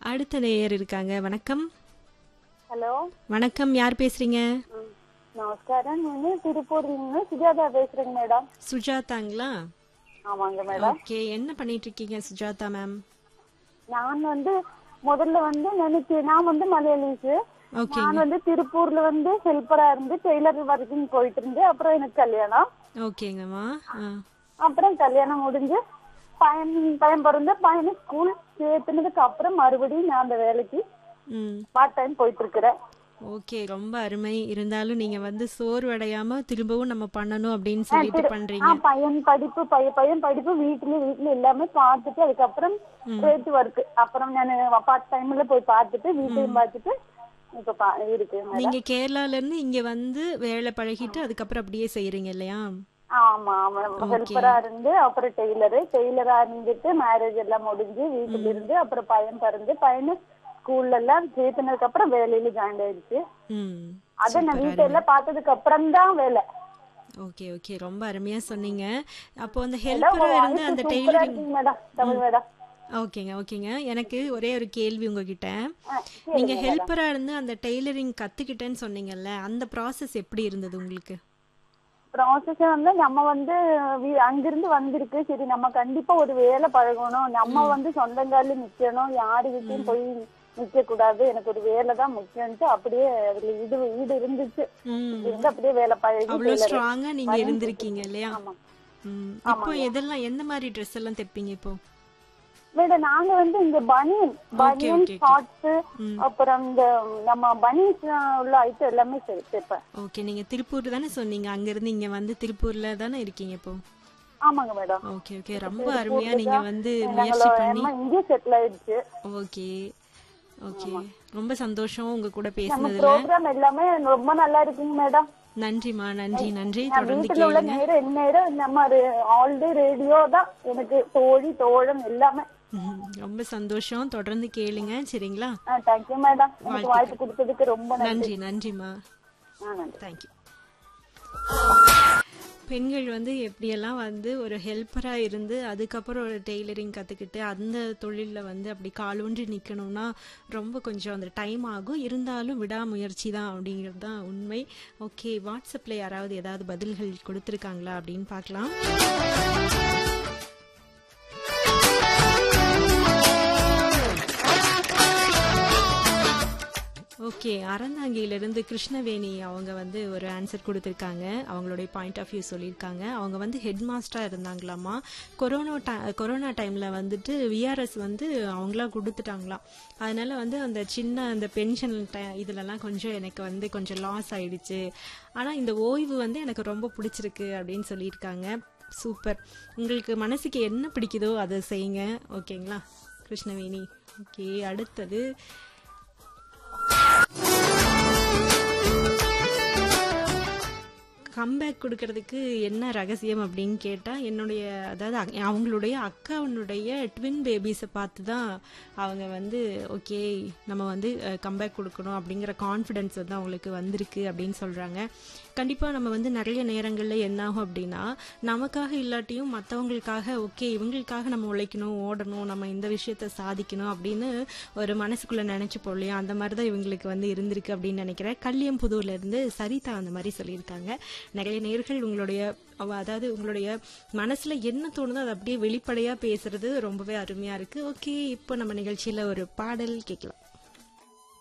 அடுத்த நேயர் இருக்காங்க வணக்கம் హలో வணக்கம் யார் பேசுறீங்க నమస్కారం నేను తిరుపూర్ నుండి సుజాత பேசுறேங்க மேடம் சுஜாதாங்களா ஆமாங்க மேடம் ஓகே என்ன பண்ணிட்டு இருக்கீங்க சுஜாதா மேம் நான் வந்து முதல்ல வந்து எனக்கு நான் வந்து மலையாளிஸ் ஓகே நான் வந்து திருப்பூர்ல வந்து ஹெல்ப்பரா இருந்து டெய்லர் வரைக்கும் போயிட்டு இருந்து அப்புறம் எனக்கு கல்யாணம் ஓகேங்கம்மா ஆ அப்புறம் கல்யாணம் முடிஞ்சு பையன் பையன் பிறந்த பையனை ஸ்கூல் சேர்த்துனதுக்கு அப்புறம் மறுபடியும் நான் அந்த வேலைக்கு ம் பார்ட் டைம் போயிட்டு இருக்கிறேன் ஓகே ரொம்ப அருமை இருந்தாலும் நீங்க வந்து சோர்வடையாம திரும்பவும் நம்ம பண்ணணும் அப்படின்னு சொல்லிட்டு பண்றீங்க ஆ பையன் படிப்பு பையன் பையன் படிப்பு வீட்டுல வீட்டுல எல்லாமே பார்த்துட்டு அதுக்கப்புறம் ரேட் ஒர்க் அப்புறம் நான் பார்ட் டைம்ல போய் பார்த்துட்டு வீட்டையும் பார்த்துட்டு இப்ப பா- இருக்கு மேடம் நீங்க கேரளால இருந்து இங்க வந்து வேலை பழகிட்டு அதுக்கப்புறம் அப்படியே செய்யறீங்க இல்லையா ஆமா ஆமா ஹெல்ப்பரா இருந்து அப்புறம் டெய்லரு டெய்லரா இருந்துட்டு மேரேஜ் எல்லாம் முடிஞ்சு வீட்டுல இருந்து அப்புறம் பையன் பிறந்து பையனு ஸ்கூல்ல எல்லாம் சேர்த்துனதுக்கு அப்புறம் வேலையில ஜாயின் ஆயிடுச்சு ம் அதை நான் வீட்டெல்லாம் பார்த்ததுக்கு அப்புறம் தான் வேலை ஓகே ஓகே ரொம்ப அருமையா சொன்னீங்க அப்போ அந்த எல்லாம் ஹெல்ப்பரா உங்க இருந்து voice அந்த சூப்பரா டெய்லரிங் இருக்குங்க மேடம் தமிழ் மேடம் ஓகேங்க ஓகேங்க எனக்கு ஒரே ஒரு கேள்வி உங்ககிட்ட ஆ, நீங்க ஹெல்ப்பரா இருந்து அந்த டெய்லரிங் கத்துக்கிட்டேன்னு சொன்னீங்கல்ல அந்த ப்ராசஸ் எப்படி இருந்தது உங்களுக்கு ப்ராசஸ் வந்து நம்ம வந்து வீ- அங்கிருந்து வந்திருக்கு சரி நம்ம கண்டிப்பா ஒரு வேலை பழகணும் நம்ம வந்து சொந்தங்கால நிக்கணும் யாருகிட்டயும் போய் நிக்க கூடாது எனக்கு ஒரு வேலை தான் முக்கியம்ட்டு அப்படியே அதுல ஈடு ஈடு இருந்துச்சு ம் இருந்து அப்படியே வேலை பழகி அவ்வளோ tailor. ஸ்ட்ராங்கா நீங்க இருந்திருக்கீங்க இல்லையா ஆமா ம் இப்போ எதெல்லாம் எந்த மாதிரி ட்ரெஸ் எல்லாம் தைப்பீங்க இப்போ மேடம் நாங்க வந்து இந்த பனியன் பனியன் okay, okay. ஷார்ட்ஸ் ம். அப்புறம் இந்த நம்ம பனியன்ஸ் உள்ள ஐட்டம் எல்லாமே சே- தைப்பேன் ஓகே நீங்க திருப்பூர் தானே சொன்னீங்க அங்க இருந்து இங்க வந்து திருப்பூர்ல தானே இருக்கீங்க இப்போ ஆமாங்க மேடம் ஓகே ஓகே ரொம்ப அருமையா நீங்க வந்து நாங்கள முயற்சி பண்ணி அம்மா இங்கே செட்டில் ஆயிடுச்சு ஓகே ஓகே ரொம்ப சந்தோஷம் உங்க கூட நம்ம பேசுனதுல ப்ரோக்ராம் எல்லாமே ரொம்ப நல்லா இருக்குங்க மேடம் நன்றிமா நன்றி நன்றி நான் தொடர்ந்து வீட்டுல உள்ள கேளுங்க நேரம் எந்நேரம் நம்ம ஆல்டே ரேடியோ தான் எனக்கு தோழி தோழன் எல்லாமே ம், ரொம்ப சந்தோஷம் தொடர்ந்து கேளுங்க சரிங்களா தேங்க்யூ மேடம் எனக்கு வாய்ப்பு கொடுத்ததுக்கு ரொம்ப நன்றி நன்றி நன்றிம்மா ஆ, நன்றி தேங்க்யூ பெண்கள் வந்து எப்படியெல்லாம் வந்து ஒரு ஹெல்ப்பராக இருந்து அதுக்கப்புறம் ஒரு டெய்லரிங் கற்றுக்கிட்டு அந்த தொழிலில் வந்து அப்படி காலூன்றி நிற்கணும்னா ரொம்ப கொஞ்சம் அந்த டைம் ஆகும் இருந்தாலும் விடாமுயற்சி தான் அப்படிங்கிறது தான் உண்மை ஓகே வாட்ஸ்அப்பில் யாராவது ஏதாவது பதில்கள் கொடுத்துருக்காங்களா அப்படின்னு பார்க்கலாம் ஓகே அறந்தாங்கியிலிருந்து கிருஷ்ணவேணி அவங்க வந்து ஒரு ஆன்சர் கொடுத்துருக்காங்க அவங்களுடைய பாயிண்ட் ஆஃப் வியூ சொல்லியிருக்காங்க அவங்க வந்து ஹெட் மாஸ்டராக இருந்தாங்களாமா கொரோனா டை கொரோனா டைமில் வந்துட்டு விஆர்எஸ் வந்து அவங்களா கொடுத்துட்டாங்களாம் அதனால வந்து அந்த சின்ன அந்த பென்ஷன் டை இதுலலாம் கொஞ்சம் எனக்கு வந்து கொஞ்சம் லாஸ் ஆயிடுச்சு ஆனால் இந்த ஓய்வு வந்து எனக்கு ரொம்ப பிடிச்சிருக்கு அப்படின்னு சொல்லியிருக்காங்க சூப்பர் உங்களுக்கு மனசுக்கு என்ன பிடிக்குதோ அதை செய்யுங்க ஓகேங்களா கிருஷ்ணவேணி ஓகே அடுத்தது கம்பேக் கொடுக்கறதுக்கு என்ன ரகசியம் அப்படின்னு கேட்டால் என்னுடைய அதாவது அ- அவங்களுடைய அக்காவுடைய ட்வின் பேபிஸை பார்த்து தான் அவங்க வந்து ஓகே நம்ம வந்து கம்பேக் கொடுக்கணும் அப்படிங்கிற கான்ஃபிடென்ஸ் வந்து அவங்களுக்கு வந்திருக்கு அப்படின்னு சொல்கிறாங்க கண்டிப்பாக நம்ம வந்து நிறைய நேரங்களில் என்ன ஆகும் அப்படின்னா நமக்காக இல்லாட்டியும் மற்றவங்களுக்காக ஓகே இவங்களுக்காக நம்ம உழைக்கணும் ஓடணும் நம்ம இந்த விஷயத்த சாதிக்கணும் அப்படின்னு ஒரு மனசுக்குள்ளே நினச்சிப்போம் இல்லையா அந்த மாதிரி தான் இவங்களுக்கு வந்து இருந்திருக்கு அப்படின்னு நினைக்கிறேன் கல்லியம்புதூர்ல இருந்து சரிதா அந்த மாதிரி சொல்லியிருக்காங்க நிறைய நேர்கள் உங்களுடைய அவ- அதாவது உங்களுடைய மனசுல என்ன தோணுதோ அதை அப்படியே வெளிப்படையா பேசுறது ரொம்பவே அருமையா இருக்கு ஓகே இப்போ நம்ம நிகழ்ச்சியில ஒரு பாடல் கேட்கலாம்